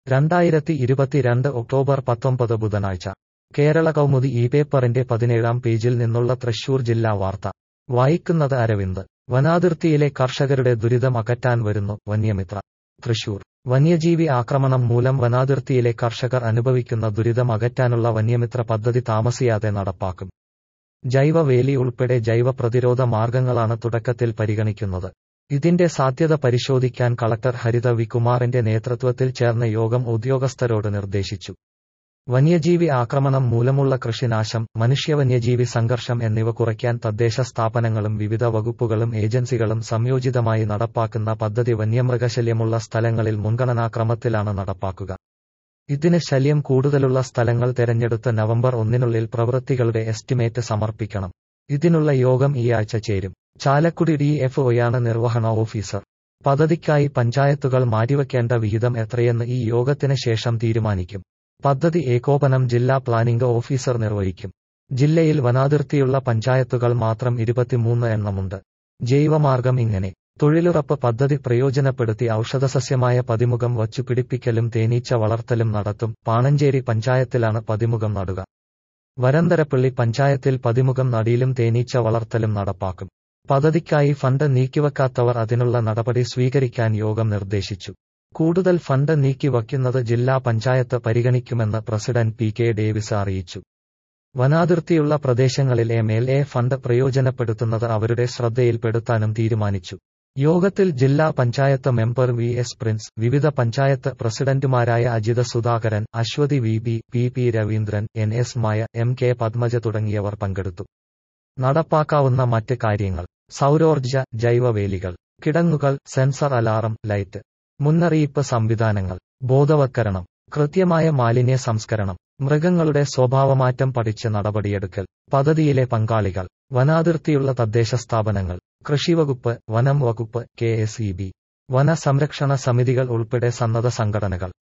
രണ്ടായിരത്തി ഇരുപത്തിരണ്ട് ഒക്ടോബർ പത്തൊമ്പത് ബുധനാഴ്ച കേരള കൗമുദി ഈ പേപ്പറിന്റെ പതിനേഴാം പേജിൽ നിന്നുള്ള തൃശൂർ ജില്ലാ വാർത്ത വായിക്കുന്നത് അരവിന്ദ് വനാതിർത്തിയിലെ കർഷകരുടെ ദുരിതം അകറ്റാൻ വരുന്നു വന്യമിത്ര തൃശൂർ വന്യജീവി ആക്രമണം മൂലം വനാതിർത്തിയിലെ കർഷകർ അനുഭവിക്കുന്ന ദുരിതം അകറ്റാനുള്ള വന്യമിത്ര പദ്ധതി താമസിയാതെ നടപ്പാക്കും ജൈവവേലി ഉൾപ്പെടെ ജൈവ പ്രതിരോധ മാർഗങ്ങളാണ് തുടക്കത്തിൽ പരിഗണിക്കുന്നത് ഇതിന്റെ സാധ്യത പരിശോധിക്കാൻ കളക്ടർ ഹരിത വി കുമാറിന്റെ നേതൃത്വത്തിൽ ചേർന്ന യോഗം ഉദ്യോഗസ്ഥരോട് നിർദ്ദേശിച്ചു വന്യജീവി ആക്രമണം മൂലമുള്ള കൃഷിനാശം മനുഷ്യവന്യജീവി സംഘർഷം എന്നിവ കുറയ്ക്കാൻ തദ്ദേശ സ്ഥാപനങ്ങളും വിവിധ വകുപ്പുകളും ഏജൻസികളും സംയോജിതമായി നടപ്പാക്കുന്ന പദ്ധതി വന്യമൃഗശല്യമുള്ള സ്ഥലങ്ങളിൽ മുൻഗണനാക്രമത്തിലാണ് നടപ്പാക്കുക ഇതിന് ശല്യം കൂടുതലുള്ള സ്ഥലങ്ങൾ തെരഞ്ഞെടുത്ത് നവംബർ ഒന്നിനുള്ളിൽ പ്രവൃത്തികളുടെ എസ്റ്റിമേറ്റ് സമർപ്പിക്കണം ഇതിനുള്ള യോഗം ഈ ആഴ്ച ചേരും ചാലക്കുടി ഡി എഫ് ഒയാണ് നിർവഹണ ഓഫീസർ പദ്ധതിക്കായി പഞ്ചായത്തുകൾ മാറ്റിവെക്കേണ്ട വിഹിതം എത്രയെന്ന് ഈ യോഗത്തിന് ശേഷം തീരുമാനിക്കും പദ്ധതി ഏകോപനം ജില്ലാ പ്ലാനിംഗ് ഓഫീസർ നിർവഹിക്കും ജില്ലയിൽ വനാതിർത്തിയുള്ള പഞ്ചായത്തുകൾ മാത്രം ഇരുപത്തിമൂന്ന് എണ്ണമുണ്ട് ജൈവമാർഗം ഇങ്ങനെ തൊഴിലുറപ്പ് പദ്ധതി പ്രയോജനപ്പെടുത്തി ഔഷധസസ്യമായ പതിമുഖം വച്ചു പിടിപ്പിക്കലും തേനീച്ച വളർത്തലും നടത്തും പാണഞ്ചേരി പഞ്ചായത്തിലാണ് പതിമുഖം നടുക വരന്തരപ്പള്ളി പഞ്ചായത്തിൽ പതിമുഖം നടിയിലും തേനീച്ച വളർത്തലും നടപ്പാക്കും പദ്ധതിക്കായി ഫണ്ട് നീക്കിവെക്കാത്തവർ അതിനുള്ള നടപടി സ്വീകരിക്കാൻ യോഗം നിർദ്ദേശിച്ചു കൂടുതൽ ഫണ്ട് നീക്കിവയ്ക്കുന്നത് ജില്ലാ പഞ്ചായത്ത് പരിഗണിക്കുമെന്ന് പ്രസിഡന്റ് പി കെ ഡേവിസ് അറിയിച്ചു വനാതിർത്തിയുള്ള പ്രദേശങ്ങളിൽ എം എൽ എ ഫണ്ട് പ്രയോജനപ്പെടുത്തുന്നത് അവരുടെ ശ്രദ്ധയിൽപ്പെടുത്താനും തീരുമാനിച്ചു യോഗത്തിൽ ജില്ലാ panchayat member V S Prince വിവിധ പഞ്ചായത്ത് പ്രസിഡന്റുമാരായ Ajitha Sudhakaran Aswathi V B P P Raveendran N S Maya M K Padmaja തുടങ്ങിയവർ പങ്കെടുത്തു നടപ്പാക്കാവുന്ന മറ്റ് കാര്യങ്ങൾ സൗരോർജ്ജ ജൈവവേലികൾ കിടങ്ങുകൾ സെൻസർ അലാറം ലൈറ്റ് മുന്നറിയിപ്പ് സംവിധാനങ്ങൾ ബോധവത്കരണം കൃത്യമായ മാലിന്യ സംസ്കരണം മൃഗങ്ങളുടെ സ്വഭാവമാറ്റം പഠിച്ച് നടപടിയെടുക്കൽ പദ്ധതിയിലെ പങ്കാളികൾ വനാതിർത്തിയുള്ള തദ്ദേശ സ്ഥാപനങ്ങൾ കൃഷിവകുപ്പ് വനം വകുപ്പ് കെ എസ് ഇ ബി വന സംരക്ഷണ സമിതികൾ ഉൾപ്പെടെ സന്നദ്ധ സംഘടനകൾ